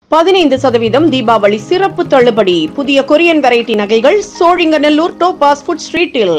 பதினைந்து சதவீதம் தீபாவளி சிறப்பு தள்ளுபடி புதிய கொரியன் வெரைட்டி நகைகள் சோழிங்கநல்லூர் டோபாஸ் ஃபுட் ஸ்ட்ரீட்டில்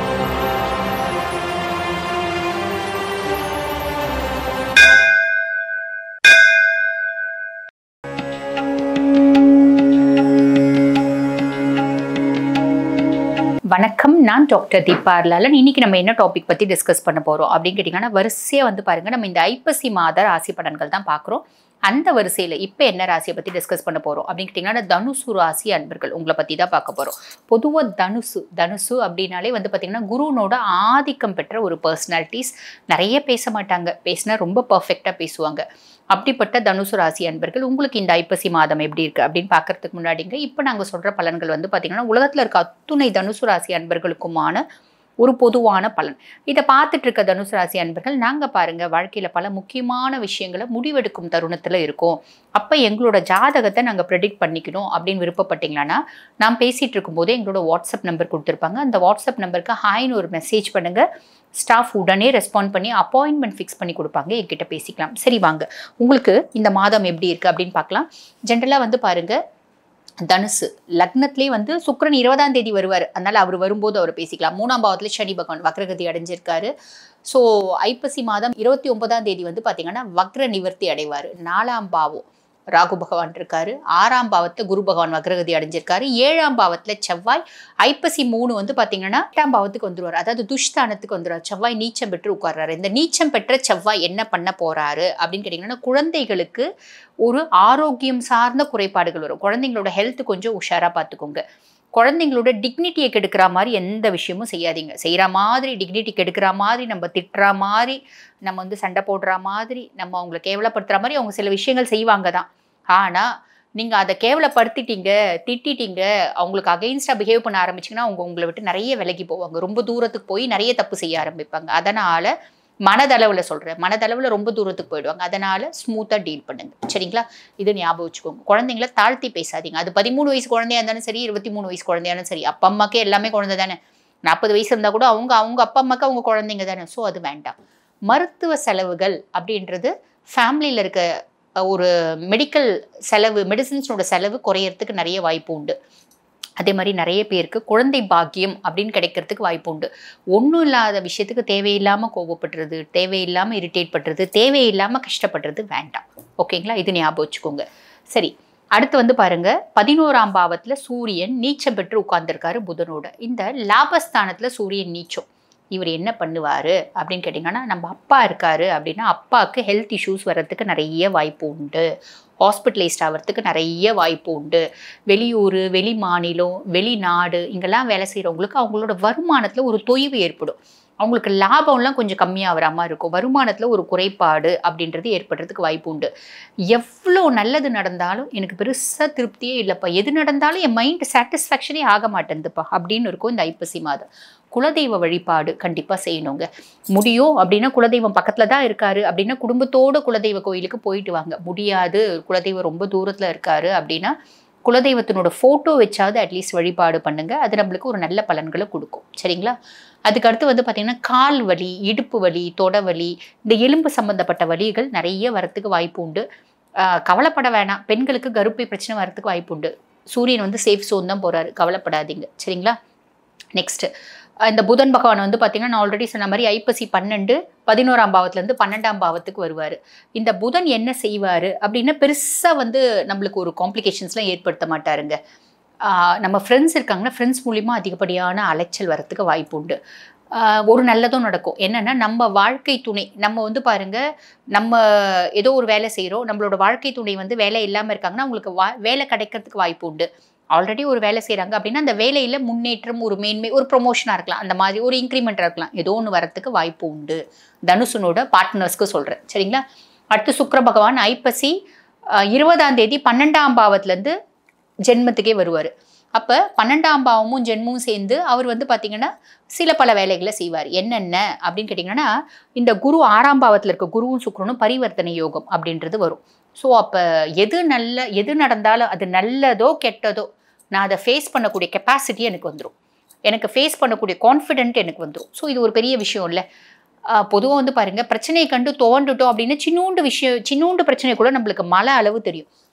வணக்கம் நான் டாக்டர் தீபா அர்லாலன் இன்னைக்கு நம்ம என்ன டாபிக் பற்றி டிஸ்கஸ் பண்ண போகிறோம் அப்படின்னு கேட்டிங்கன்னா வரிசையாக வந்து பாருங்கள் நம்ம இந்த ஐப்பசி மாத ராசி பலன்கள் தான் பார்க்குறோம் அந்த வரிசையில் இப்போ என்ன ராசியை பற்றி டிஸ்கஸ் பண்ண போகிறோம் அப்படின்னு கேட்டிங்கன்னா தனுசு ராசி அன்பர்கள் உங்களை பற்றி தான் பார்க்க போகிறோம் பொதுவாக தனுசு தனுசு அப்படின்னாலே வந்து பார்த்திங்கன்னா குருனோட ஆதிக்கம் பெற்ற ஒரு பர்சனாலிட்டிஸ் நிறைய பேச மாட்டாங்க பேசினா ரொம்ப பர்ஃபெக்டாக பேசுவாங்க அப்படிப்பட்ட தனுசு ராசி அன்பர்கள் உங்களுக்கு இந்த ஐப்பசி மாதம் எப்படி இருக்குது அப்படின்னு பார்க்கறதுக்கு முன்னாடிங்க இப்போ நாங்கள் சொல்கிற பலன்கள் வந்து பார்த்திங்கன்னா உலகத்தில் இருக்க அத்துணை தனுசு ராசி அன்பர்களுக்குமான ஒரு பொதுவான பலன் இதை பார்த்துட்டு இருக்க தனுசு ராசி அன்பர்கள் நாங்கள் பாருங்கள் வாழ்க்கையில் பல முக்கியமான விஷயங்களை முடிவெடுக்கும் தருணத்தில் இருக்கோம் அப்போ எங்களோட ஜாதகத்தை நாங்கள் ப்ரெடிக்ட் பண்ணிக்கணும் அப்படின்னு விருப்பப்பட்டீங்களான்னா நான் பேசிகிட்டு இருக்கும்போதே எங்களோட வாட்ஸ்அப் நம்பர் கொடுத்துருப்பாங்க அந்த வாட்ஸ்அப் நம்பருக்கு ஹாய்னு ஒரு மெசேஜ் பண்ணுங்கள் ஸ்டாஃப் உடனே ரெஸ்பாண்ட் பண்ணி அப்பாயின்மெண்ட் ஃபிக்ஸ் பண்ணி கொடுப்பாங்க என்கிட்ட பேசிக்கலாம் சரி வாங்க உங்களுக்கு இந்த மாதம் எப்படி இருக்குது அப்படின்னு பார்க்கலாம் ஜென்ரலாக வந்து பாருங்கள் தனுசு லக்னத்திலே வந்து சுக்கிரன் இருபதாம் தேதி வருவார் அதனால் அவர் வரும்போது அவர் பேசிக்கலாம் மூணாம் பாவத்தில் சனி பகவான் வக்ரகதி அடைஞ்சிருக்காரு ஸோ ஐப்பசி மாதம் இருபத்தி ஒன்பதாம் தேதி வந்து பார்த்தீங்கன்னா வக்ர நிவர்த்தி அடைவார் நாலாம் பாவம் ராகு பகவான் இருக்காரு ஆறாம் பாவத்தில் குரு பகவான் வக்ரகதி அடைஞ்சிருக்காரு ஏழாம் பாவத்தில் செவ்வாய் ஐப்பசி மூணு வந்து பார்த்தீங்கன்னா எட்டாம் பாவத்துக்கு வந்துருவார் அதாவது துஷ்தானத்துக்கு வந்துருவார் செவ்வாய் நீச்சம் பெற்று உட்கார்றாரு இந்த நீச்சம் பெற்ற செவ்வாய் என்ன பண்ண போறாரு அப்படின்னு கேட்டிங்கன்னா குழந்தைகளுக்கு ஒரு ஆரோக்கியம் சார்ந்த குறைபாடுகள் வரும் குழந்தைங்களோட ஹெல்த் கொஞ்சம் உஷாராக பார்த்துக்கோங்க குழந்தைங்களோட டிக்னிட்டியை கெடுக்கிற மாதிரி எந்த விஷயமும் செய்யாதீங்க செய்கிற மாதிரி டிக்னிட்டி கெடுக்கிற மாதிரி நம்ம திட்டுற மாதிரி நம்ம வந்து சண்டை போடுற மாதிரி நம்ம அவங்கள கேவலப்படுத்துகிற மாதிரி அவங்க சில விஷயங்கள் செய்வாங்க தான் ஆனால் நீங்கள் அதை கேவலப்படுத்திட்டீங்க திட்டிட்டீங்க அவங்களுக்கு அகெயின்ஸ்டாக பிஹேவ் பண்ண ஆரம்பிச்சிங்கன்னா அவங்க உங்களை விட்டு நிறைய விலகி போவாங்க ரொம்ப தூரத்துக்கு போய் நிறைய தப்பு செய்ய ஆரம்பிப்பாங்க அதனால் மனதளவில் சொல்கிறேன் மனதளவில் ரொம்ப தூரத்துக்கு போயிடுவாங்க அதனால் ஸ்மூத்தாக டீல் பண்ணுங்க சரிங்களா இது ஞாபகம் வச்சுக்கோங்க குழந்தைங்கள தாழ்த்தி பேசாதீங்க அது பதிமூணு வயசு குழந்தையா இருந்தாலும் சரி இருபத்தி மூணு வயசு குழந்தையா இருந்தாலும் சரி அப்பா அம்மாக்கே எல்லாமே குழந்தை தானே நாற்பது வயசு இருந்தால் கூட அவங்க அவங்க அப்பா அம்மாக்கு அவங்க குழந்தைங்க தானே ஸோ அது வேண்டாம் மருத்துவ செலவுகள் அப்படின்றது ஃபேமிலியில் இருக்க ஒரு மெடிக்கல் செலவு மெடிசின்ஸோட செலவு குறையறதுக்கு நிறைய வாய்ப்பு உண்டு அதே மாதிரி நிறைய பேருக்கு குழந்தை பாக்கியம் அப்படின்னு கிடைக்கிறதுக்கு வாய்ப்பு உண்டு ஒன்றும் இல்லாத விஷயத்துக்கு தேவையில்லாமல் கோவப்படுறது தேவையில்லாமல் இரிட்டேட் பண்ணுறது தேவையில்லாமல் கஷ்டப்படுறது வேண்டாம் ஓகேங்களா இது ஞாபகம் வச்சுக்கோங்க சரி அடுத்து வந்து பாருங்க பதினோராம் பாவத்தில் சூரியன் நீச்சம் பெற்று உட்கார்ந்துருக்காரு புதனோட இந்த லாபஸ்தானத்தில் சூரியன் நீச்சம் இவர் என்ன பண்ணுவார் அப்படின்னு கேட்டிங்கன்னா நம்ம அப்பா இருக்காரு அப்படின்னா அப்பாவுக்கு ஹெல்த் இஷ்யூஸ் வர்றதுக்கு நிறைய வாய்ப்பு உண்டு ஹாஸ்பிட்டலைஸ்ட் ஆகிறதுக்கு நிறைய வாய்ப்பு உண்டு வெளியூர் வெளி மாநிலம் வெளிநாடு இங்கெல்லாம் வேலை செய்கிறவங்களுக்கு அவங்களோட வருமானத்தில் ஒரு தொய்வு ஏற்படும் அவங்களுக்கு லாபம்லாம் கொஞ்சம் கம்மியாகிற மாதிரி இருக்கும் வருமானத்தில் ஒரு குறைபாடு அப்படின்றது ஏற்படுறதுக்கு வாய்ப்பு உண்டு எவ்வளோ நல்லது நடந்தாலும் எனக்கு பெருசாக திருப்தியே இல்லைப்பா எது நடந்தாலும் என் மைண்ட் சாட்டிஸ்ஃபேக்ஷனே ஆக மாட்டேங்குதுப்பா அப்படின்னு இருக்கும் இந்த ஐப்பசி மாதம் குலதெய்வ வழிபாடு கண்டிப்பாக செய்யணுங்க முடியும் அப்படின்னா குலதெய்வம் பக்கத்தில் தான் இருக்காரு அப்படின்னா குடும்பத்தோட குலதெய்வ கோயிலுக்கு போயிட்டு வாங்க முடியாது குலதெய்வம் ரொம்ப தூரத்தில் இருக்காரு அப்படின்னா குலதெய்வத்தினோட ஃபோட்டோ வச்சாவது அட்லீஸ்ட் வழிபாடு பண்ணுங்க அது நம்மளுக்கு ஒரு நல்ல பலன்களை கொடுக்கும் சரிங்களா அதுக்கடுத்து வந்து பார்த்திங்கன்னா கால் வலி இடுப்பு வலி தொட வலி இந்த எலும்பு சம்மந்தப்பட்ட வலிகள் நிறைய வரத்துக்கு வாய்ப்பு உண்டு ஆஹ் கவலைப்பட வேணாம் பெண்களுக்கு கருப்பை பிரச்சனை வரத்துக்கு வாய்ப்பு உண்டு சூரியன் வந்து சேஃப் சோன் தான் போகிறாரு கவலைப்படாதீங்க சரிங்களா நெக்ஸ்ட்டு இந்த புதன் பகவான் வந்து பார்த்தீங்கன்னா நான் ஆல்ரெடி சொன்ன மாதிரி ஐப்பசி பன்னெண்டு பதினோராம் பாவத்துலேருந்து பன்னெண்டாம் பாவத்துக்கு வருவார் இந்த புதன் என்ன செய்வார் அப்படின்னா பெருசாக வந்து நம்மளுக்கு ஒரு காம்ப்ளிகேஷன்ஸ்லாம் ஏற்படுத்த மாட்டாருங்க ஆஹ் நம்ம ஃப்ரெண்ட்ஸ் இருக்காங்கன்னா ஃப்ரெண்ட்ஸ் மூலிமா அதிகப்படியான அலைச்சல் வரத்துக்கு வாய்ப்பு உண்டு ஆஹ் ஒரு நல்லதும் நடக்கும் என்னென்னா நம்ம வாழ்க்கை துணை நம்ம வந்து பாருங்க நம்ம ஏதோ ஒரு வேலை செய்கிறோம் நம்மளோட வாழ்க்கை துணை வந்து வேலை இல்லாமல் இருக்காங்கன்னா அவங்களுக்கு வா வேலை கிடைக்கிறதுக்கு வாய்ப்பு உண்டு ஆல்ரெடி ஒரு வேலை செய்கிறாங்க அப்படின்னா அந்த வேலையில் முன்னேற்றம் ஒரு மேன்மை ஒரு ப்ரொமோஷனாக இருக்கலாம் அந்த மாதிரி ஒரு இன்க்ரிமெண்ட்டாக இருக்கலாம் ஏதோ ஒன்று வரத்துக்கு வாய்ப்பு உண்டு தனுசுனோட பார்ட்னர்ஸ்க்கு சொல்கிறேன் சரிங்களா அடுத்து சுக்கிர பகவான் ஐப்பசி அஹ், இருபதாம் தேதி பன்னெண்டாம் பாவத்துலேருந்து ஜென்மத்துக்கே வருவார் அப்போ பன்னெண்டாம் பாவமும் ஜென்மமும் சேர்ந்து அவர் வந்து பார்த்திங்கன்னா சில பல வேலைகளை செய்வார் என்னென்ன அப்படின்னு கேட்டிங்கன்னா இந்த குரு ஆறாம் பாவத்தில் இருக்க குருவும் சுக்கிரனும் பரிவர்த்தனை யோகம் அப்படின்றது வரும் ஸோ அப்போ எது நல்ல எது நடந்தாலும் அது நல்லதோ கெட்டதோ நான் அதை ஃபேஸ் பண்ணக்கூடிய கெப்பாசிட்டி எனக்கு வந்துடும் எனக்கு ஃபேஸ் பண்ணக்கூடிய கான்ஃபிடென்ட் எனக்கு வந்துடும் ஸோ இது ஒரு பெரிய விஷயம் இல்லை பொதுவாக வந்து பாருங்கள் பிரச்சனையை கண்டு துவண்டுட்டோம் அப்படின்னு சின்னூண்டு விஷயம் சின்னூண்டு பிரச்சனை கூட நம்மளுக்கு மழை அளவு தெரியும்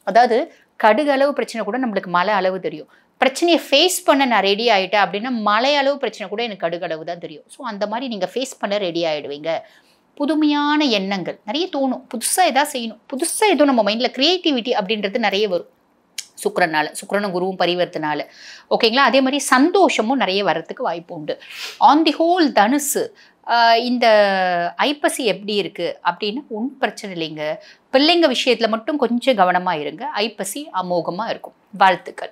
அதாவது கடுகு அளவு பிரச்சனை கூட நம்மளுக்கு மலை அளவு தெரியும் பிரச்சனையை ஃபேஸ் பண்ண நான் ரெடி ஆகிட்டேன் அப்படின்னா மலை அளவு பிரச்சனை கூட எனக்கு கடுகு அளவு தான் தெரியும் ஸோ அந்த மாதிரி நீங்கள் ஃபேஸ் பண்ண ரெடி ஆகிடுவீங்க புதுமையான எண்ணங்கள் நிறைய தோணும் புதுசாக எதாவது செய்யணும் புதுசாக ஏதோ நம்ம மைண்டில் க்ரியேட்டிவிட்டி அப்படின்றது நிறைய வரும் சுக்கரனால சுக்கரனும் குருவும் பரிவர்த்தனால ஓகேங்களா அதே மாதிரி சந்தோஷமும் நிறைய வரத்துக்கு வாய்ப்பு உண்டு ஆன் தி ஹோல் தனுசு ஆஹ் இந்த ஐப்பசி எப்படி இருக்கு அப்படின்னு ஒன்றும் பிரச்சனை இல்லைங்க பிள்ளைங்க விஷயத்துல மட்டும் கொஞ்சம் கவனமா இருங்க ஐப்பசி அமோகமா இருக்கும் வாழ்த்துக்கள்